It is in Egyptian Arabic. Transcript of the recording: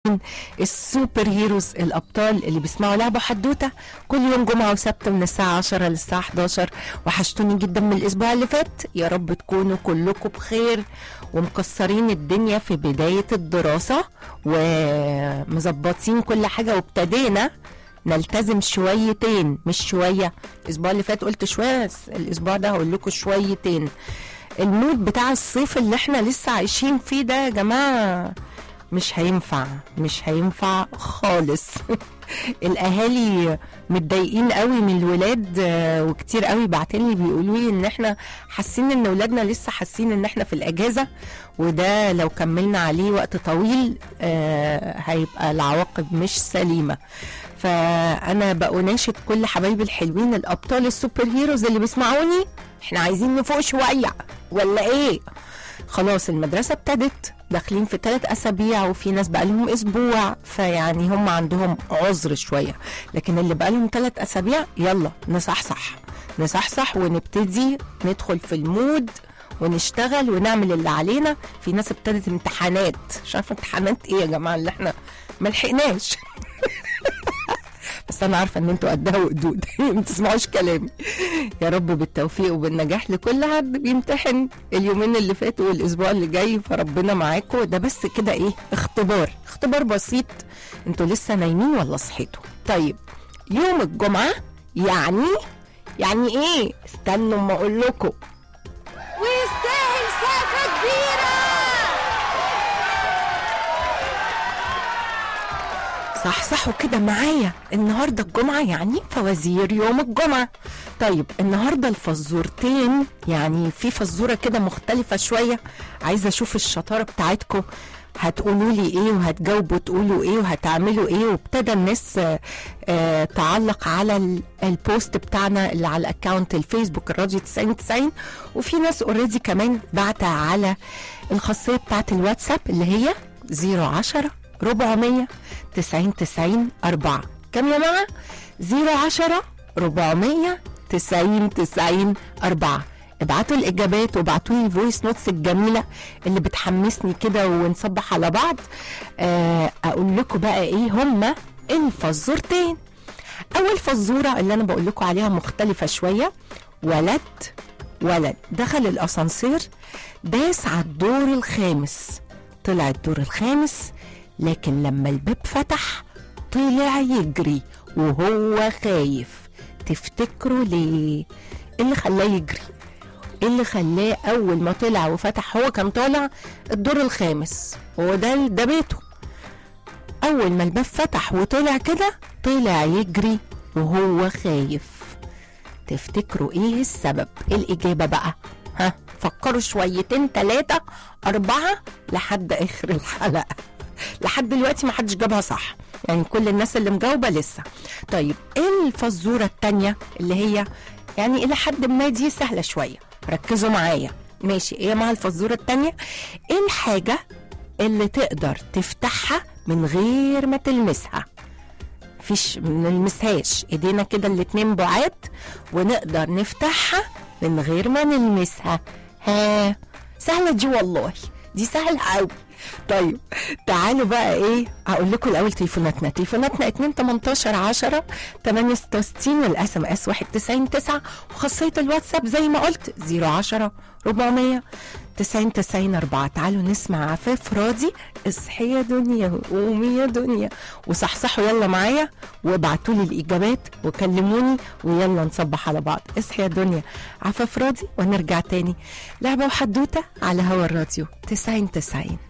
المستمعين السوبر هيروز الابطال اللي بيسمعوا لعبه حدوته كل يوم جمعه وسبت من الساعه 10 للساعه 11 وحشتوني جدا من الاسبوع اللي فات يا رب تكونوا كلكم بخير ومكسرين الدنيا في بدايه الدراسه ومظبطين كل حاجه وابتدينا نلتزم شويتين مش شويه الاسبوع اللي فات قلت شويه بس الاسبوع ده هقول لكم شويتين المود بتاع الصيف اللي احنا لسه عايشين فيه ده يا جماعه مش هينفع مش هينفع خالص الاهالي متضايقين قوي من الولاد آه، وكتير قوي بعتين لي بيقولوا لي ان احنا حاسين ان اولادنا لسه حاسين ان احنا في الاجازه وده لو كملنا عليه وقت طويل آه، هيبقى العواقب مش سليمه فانا بأناشد كل حبايبي الحلوين الابطال السوبر هيروز اللي بيسمعوني احنا عايزين نفوق شويه ولا ايه خلاص المدرسه ابتدت داخلين في ثلاث اسابيع وفي ناس بقى لهم اسبوع فيعني هم عندهم عذر شويه لكن اللي بقى لهم ثلاث اسابيع يلا نصحصح نصحصح ونبتدي ندخل في المود ونشتغل ونعمل اللي علينا في ناس ابتدت امتحانات مش عارفه امتحانات ايه يا جماعه اللي احنا ملحقناش بس انا عارفه ان انتوا قدها وقدود ما تسمعوش كلامي يا رب بالتوفيق وبالنجاح لكل حد بيمتحن اليومين اللي فاتوا والاسبوع اللي جاي فربنا معاكم ده بس كده ايه اختبار اختبار بسيط انتوا لسه نايمين ولا صحيتوا طيب يوم الجمعه يعني يعني ايه استنوا ما اقول لكم ويستاهل سقفة كبيرة صح صح وكده معايا النهارده الجمعه يعني فوازير يوم الجمعه طيب النهارده الفزورتين يعني في فزوره كده مختلفه شويه عايزه اشوف الشطاره بتاعتكم هتقولوا لي ايه وهتجاوبوا تقولوا ايه وهتعملوا ايه وابتدى الناس آه، آه، تعلق على ال- البوست بتاعنا اللي على الاكونت الفيسبوك الراديو 9090 وفي ناس اوريدي كمان بعتها على الخاصيه بتاعت الواتساب اللي هي 010 400 90 90 4 كم يا جماعه 010 400 90 90 4 ابعتوا الاجابات وابعتوا لي الفويس نوتس الجميله اللي بتحمسني كده ونصبح على بعض آه، اقول لكم بقى ايه هما الفزورتين اول فزوره اللي انا بقول لكم عليها مختلفه شويه ولد ولد دخل الاسانسير داس على الدور الخامس طلع الدور الخامس لكن لما الباب فتح طلع يجري وهو خايف تفتكروا ليه إيه اللي خلاه يجري إيه اللي خلاه اول ما طلع وفتح هو كان طالع الدور الخامس هو ده ده بيته اول ما الباب فتح وطلع كده طلع يجري وهو خايف تفتكروا ايه السبب الاجابه بقى ها فكروا شويتين ثلاثة أربعة لحد آخر الحلقة لحد دلوقتي ما حدش جابها صح يعني كل الناس اللي مجاوبة لسه طيب ايه الفزورة التانية اللي هي يعني إلى حد ما دي سهلة شوية ركزوا معايا ماشي ايه مع الفزورة التانية ايه الحاجة اللي تقدر تفتحها من غير ما تلمسها فيش ما نلمسهاش ايدينا كده الاتنين بعاد ونقدر نفتحها من غير ما نلمسها ها سهلة دي والله دي سهلة قوي طيب تعالوا بقى ايه هقول لكم الاول تليفوناتنا تليفوناتنا 2 18 10 68 والاس ام اس 199 وخاصيه الواتساب زي ما قلت 010 400 90 90 4 تعالوا نسمع عفاف راضي اصحي يا دنيا قومي يا دنيا وصحصحوا يلا معايا وابعتوا لي الاجابات وكلموني ويلا نصبح على بعض اصحي يا دنيا عفاف راضي ونرجع تاني لعبه وحدوته على هوا الراديو 90 90